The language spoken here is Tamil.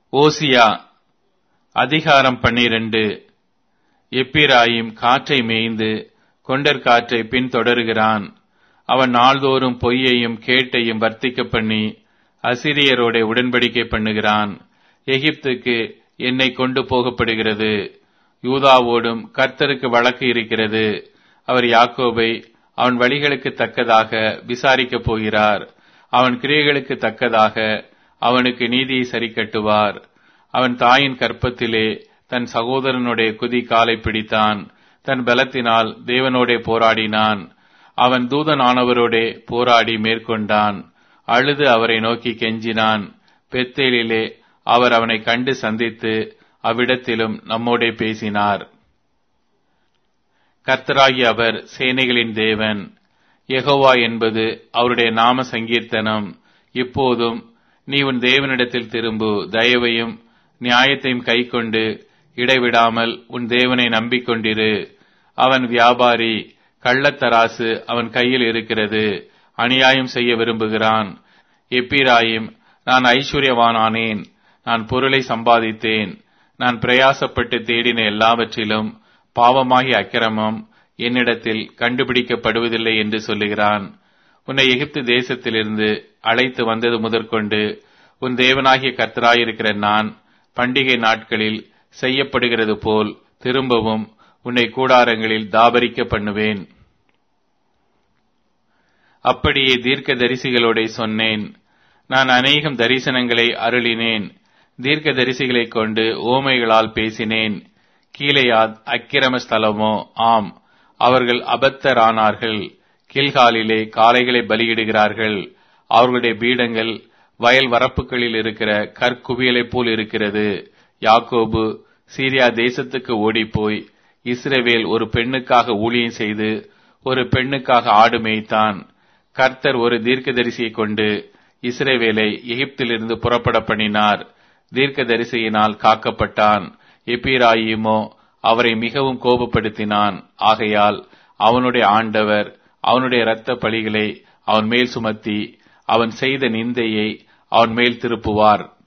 ஓசியா அதிகாரம் பன்னிரண்டு எப்பிராயிம் காற்றை மேய்ந்து கொண்டற் காற்றை பின்தொடருகிறான் அவன் நாள்தோறும் பொய்யையும் கேட்டையும் வர்த்திக்க பண்ணி அசிரியரோட உடன்படிக்கை பண்ணுகிறான் எகிப்துக்கு என்னை கொண்டு போகப்படுகிறது யூதாவோடும் கர்த்தருக்கு வழக்கு இருக்கிறது அவர் யாக்கோபை அவன் வழிகளுக்கு தக்கதாக விசாரிக்கப் போகிறார் அவன் கிரியைகளுக்கு தக்கதாக அவனுக்கு நீதியை சரி கட்டுவார் அவன் தாயின் கற்பத்திலே தன் சகோதரனுடைய குதி காலை பிடித்தான் தன் பலத்தினால் தேவனோடே போராடினான் அவன் தூதனானவரோடே போராடி மேற்கொண்டான் அழுது அவரை நோக்கி கெஞ்சினான் பெத்தேலிலே அவர் அவனை கண்டு சந்தித்து அவ்விடத்திலும் நம்மோடே பேசினார் கர்த்தராகி அவர் சேனைகளின் தேவன் யெகோவா என்பது அவருடைய நாம சங்கீர்த்தனம் இப்போதும் நீ உன் தேவனிடத்தில் திரும்பு தயவையும் நியாயத்தையும் கைக்கொண்டு இடைவிடாமல் உன் தேவனை நம்பிக்கொண்டிரு அவன் வியாபாரி கள்ளத்தராசு அவன் கையில் இருக்கிறது அநியாயம் செய்ய விரும்புகிறான் எப்பிராயும் நான் ஐஸ்வர்யவானானேன் நான் பொருளை சம்பாதித்தேன் நான் பிரயாசப்பட்டு தேடின எல்லாவற்றிலும் பாவமாகி அக்கிரமம் என்னிடத்தில் கண்டுபிடிக்கப்படுவதில்லை என்று சொல்லுகிறான் உன்னை எகிப்து தேசத்திலிருந்து அழைத்து வந்தது முதற்கொண்டு உன் தேவனாகிய கர்த்தராயிருக்கிற நான் பண்டிகை நாட்களில் செய்யப்படுகிறது போல் திரும்பவும் உன்னை கூடாரங்களில் தாபரிக்க பண்ணுவேன் அப்படியே தீர்க்க தரிசிகளோட சொன்னேன் நான் அநேகம் தரிசனங்களை அருளினேன் தீர்க்க தரிசிகளை கொண்டு ஓமைகளால் பேசினேன் கீழையாத் அக்கிரம ஸ்தலமோ ஆம் அவர்கள் அபத்தரானார்கள் கீழ்காலிலே காளைகளை பலியிடுகிறார்கள் அவர்களுடைய பீடங்கள் வயல் வரப்புகளில் இருக்கிற கற்குவியலைப் போல் இருக்கிறது யாக்கோபு சீரியா தேசத்துக்கு ஓடிப்போய் இஸ்ரவேல் ஒரு பெண்ணுக்காக ஊழியம் செய்து ஒரு பெண்ணுக்காக ஆடு மேய்த்தான் கர்த்தர் ஒரு தீர்க்கதரிசியை கொண்டு இஸ்ரேவேலை எகிப்திலிருந்து புறப்பட பண்ணினார் தீர்க்கதரிசியினால் காக்கப்பட்டான் எப்பிராயிமோ அவரை மிகவும் கோபப்படுத்தினான் ஆகையால் அவனுடைய ஆண்டவர் அவனுடைய இரத்த பழிகளை அவன் மேல் சுமத்தி அவன் செய்த நிந்தையை அவன் மேல் திருப்புவார்